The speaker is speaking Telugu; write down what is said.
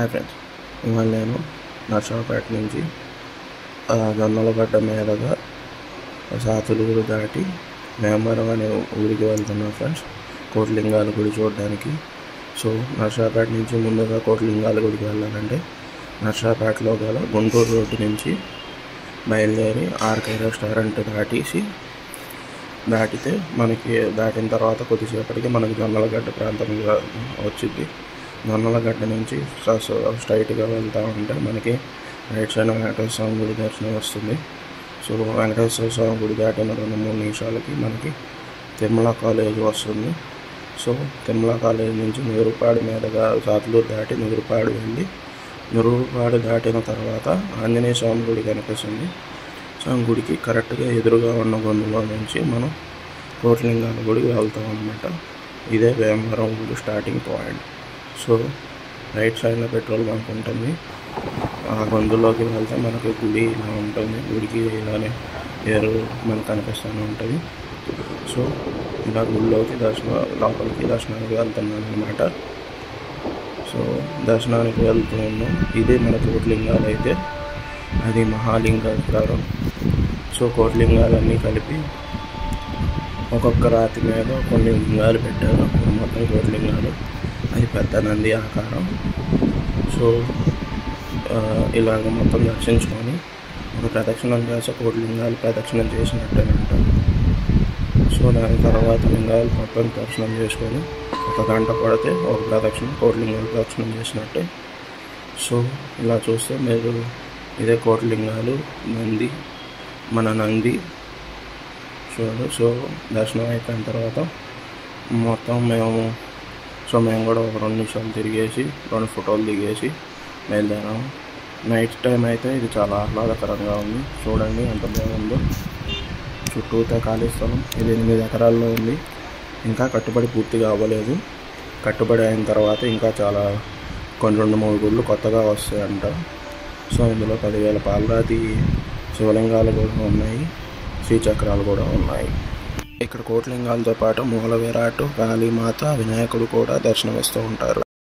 హాయ్ ఫ్రెండ్స్ ఇవాళ నేను నర్సాపేట నుంచి ఆ, జొన్నలగడ్డ మీదుగా సాతులూరు దాటి మేమవరం అనే ఊరికి వెళ్తున్నాం ఫ్రెండ్స్ కోట్లింగాల గుడి చూడడానికి సో నర్సాపేట నుంచి ముందుగా కోట్లింగాల గుడికి వెళ్ళాలంటే నర్సాపేటలో గల గుంటూరు రోడ్డు నుంచి బయలుదేరి ఆర్కే రెస్టారెంట్ దాటేసి దాటితే మనకి దాటిన తర్వాత కొద్దిసేపటికి మనకి జొన్నలగడ్డ ప్రాంతం వచ్చింది జొన్నలగడ్డ నుంచి కాస్త స్ట్రైట్గా వెళ్తూ ఉంటే మనకి రైట్ సైడ్ వెంకటేశ్వర స్వామి గుడి దర్శనం వస్తుంది సో వెంకటేశ్వర స్వామి గుడి దాటిన రెండు మూడు నిమిషాలకి మనకి తిరుమల కాలేజ్ వస్తుంది సో తిరుమల కాలేజ్ నుంచి నూరుపాడు మీదుగా సాతులూరు దాటి నూరుపాడు వెళ్ళి నూరుపాడు దాటిన తర్వాత ఆంజనేయ స్వామి గుడి కనిపిస్తుంది స్వామి గుడికి కరెక్ట్గా ఎదురుగా ఉన్న గొంతులో నుంచి మనం కోట్లింగాల గుడికి వెళ్తాం అనమాట ఇదే వేమవరం గుడి స్టార్టింగ్ పాయింట్ సో రైట్ సైడ్లో పెట్రోల్ బంక్ ఉంటుంది ఆ గొంతులోకి వెళ్తే మనకి గుడి ఇలా ఉంటుంది గుడికి ఇలానే పేరు మనకు కనిపిస్తూనే ఉంటుంది సో ఇలా గుడిలోకి దర్శనం లోపలికి దర్శనానికి వెళ్తున్నాను అనమాట సో దర్శనానికి వెళ్తూ ఉన్నాం ఇదే మన కోట్లింగాలు అయితే అది మహాలింగేశ్వరం సో కోట్లింగాలన్నీ కలిపి ఒక్కొక్క రాతి మీద కొన్ని లింగాలు పెట్టారు అప్పుడు మొత్తం కోట్లింగాలు అది పెద్ద నంది ఆకారం సో ఆ, ఇలాగ మొత్తం దర్శించుకొని ఒక ప్రదక్షిణం చేస్తే కోటి లింగాలు ప్రదక్షిణం చేసినట్టేనంట సో దాని తర్వాత లింగాలు మొత్తం దర్శనం చేసుకొని ఒక గంట పడితే ఒక ప్రదక్షిణ కోటి లింగాలు ప్రదక్షిణం చేసినట్టే సో ఇలా చూస్తే మీరు ఇదే కోటి లింగాలు నంది మన నంది చూడు సో దర్శనం అయిపోయిన తర్వాత మొత్తం మేము సో మేము కూడా ఒక రెండు నిమిషాలు తిరిగేసి రెండు ఫోటోలు దిగేసి బయలుదేరాము నైట్ టైం అయితే ఇది చాలా ఆహ్లాదకరంగా ఉంది చూడండి ఎంత బాగుందో చుట్టూతా ఖాళీ స్థలం ఇది ఎనిమిది ఎకరాల్లో ఉంది ఇంకా కట్టుబడి పూర్తిగా అవ్వలేదు కట్టుబడి అయిన తర్వాత ఇంకా చాలా కొన్ని రెండు మూడు గుళ్ళు కొత్తగా వస్తాయంట సో ఇందులో పదివేల పాలరాతి శివలింగాలు కూడా ఉన్నాయి శ్రీచక్రాలు కూడా ఉన్నాయి ఇక్కడ కోట్లింగాలతో పాటు మూల విరాట్ కాళీమాత వినాయకుడు కూడా దర్శనమిస్తూ ఉంటారు